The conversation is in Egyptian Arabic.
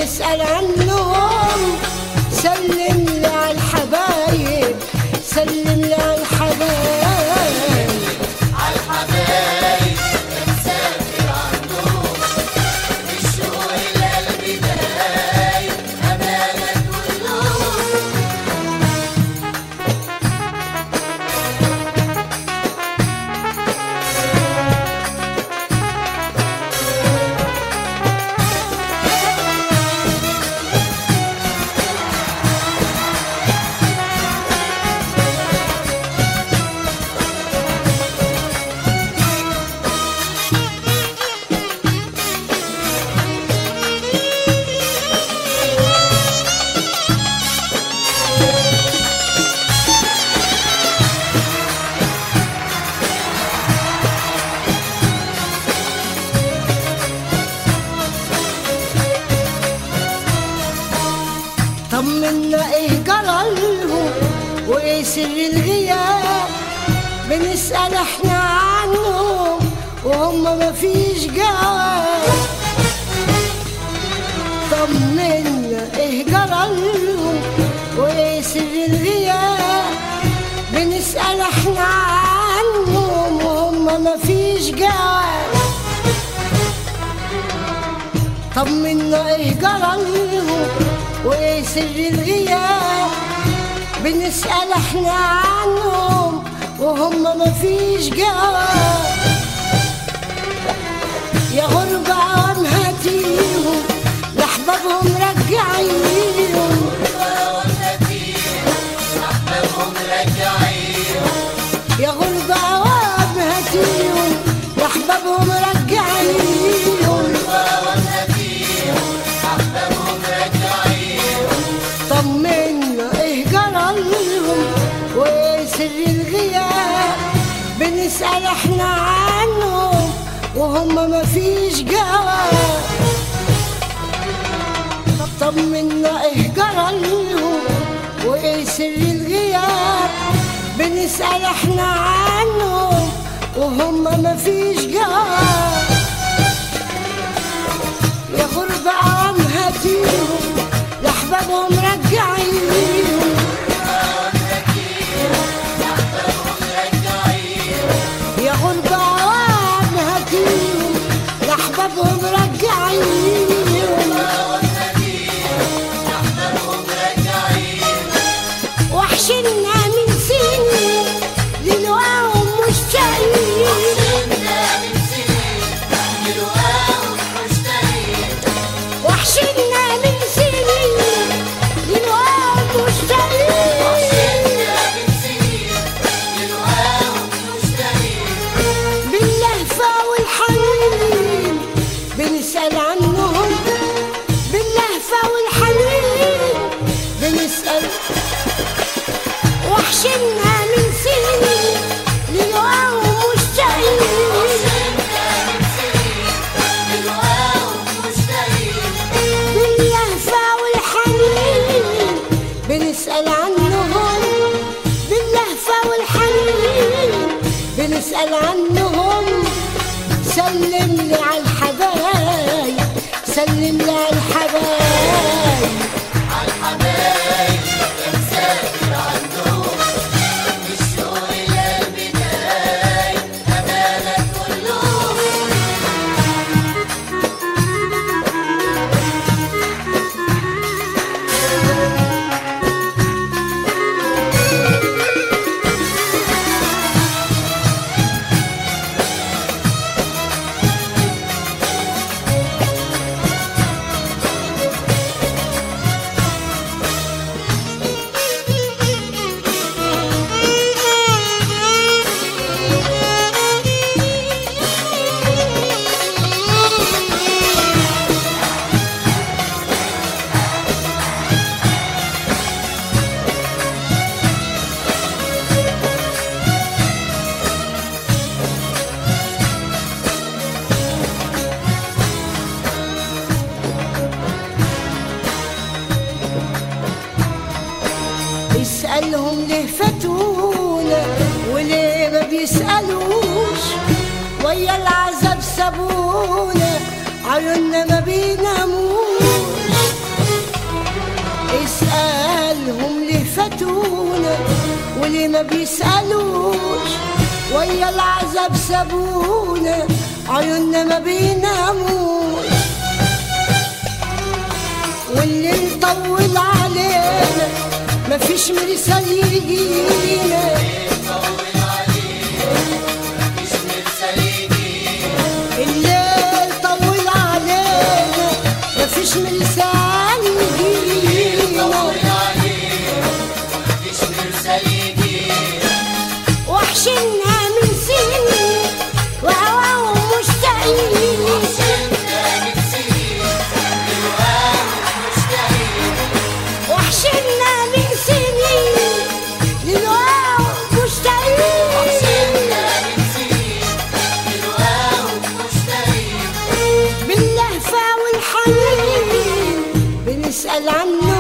بنسأل عنهم سلم لي على الحبايب سلم لي على الحبايب عالحبايب مسافر عنهم الشوق القلب دايب أمانة كلهم طمنا ايه جرالهم وايه سر الغياب بنسأل احنا عنهم وهم مفيش جواب طمنا ايه جرالهم وايه سر الغياب بنسأل احنا عنهم وهم مفيش جواب طمنا ايه جرالهم وايه سر الغياب بنسأل احنا عنهم وهم مفيش جواب يا غربة عم هاتيهم لأحبابهم رجعيهم أحبابهم رجعيهم يا غربة عم هاتيهم لأحبابهم رجعيهم أحبابهم رجعيهم طمنا ايه جرالهم وايه سر الغياب بنسأل احنا عنهم وهم مفيش جواب طمنا ايه جرالهم وايه سر الغياب بنسأل احنا عنهم وهم مفيش جواب يا غربة عم هاتيهم لأحبابهم رجعيهم يا غربة عم هاتيهم لأحبابهم رجعيهم وحشنا من سنين للقاهم مشتاقين وحشنا من سنين للقاهم مشتاقين باللهفة والحنين بنسأل عنهم باللهفة والحنين بنسأل وحشنا من سنين للقاهم مشتاقين باللهفة والحنين بنسأل عنهم باللهفة والحنين بنسأل عنهم سلم لي على الحبايب سلم لي على الحبايب عالحبايب مسافر عنهم الشوق القلب دايب أمانة كلهم اسألهم ليه فاتونا وليه ما بيسألوش ويا العذاب سابونا عيوننا ما بيناموش وليه ما بيسألوش ويا العذاب سابونا عيوننا ما بيناموش والليل طول علينا مفيش مرسال يجينا مش مرسليني الليل طول علينا مفيش مرسال يجينا مش مرسليني وحشنا من سنين وهواهم مشتاقين وحشنا من سنين للهواهم مشتاقين باللهفة والحنين بنسأل عنك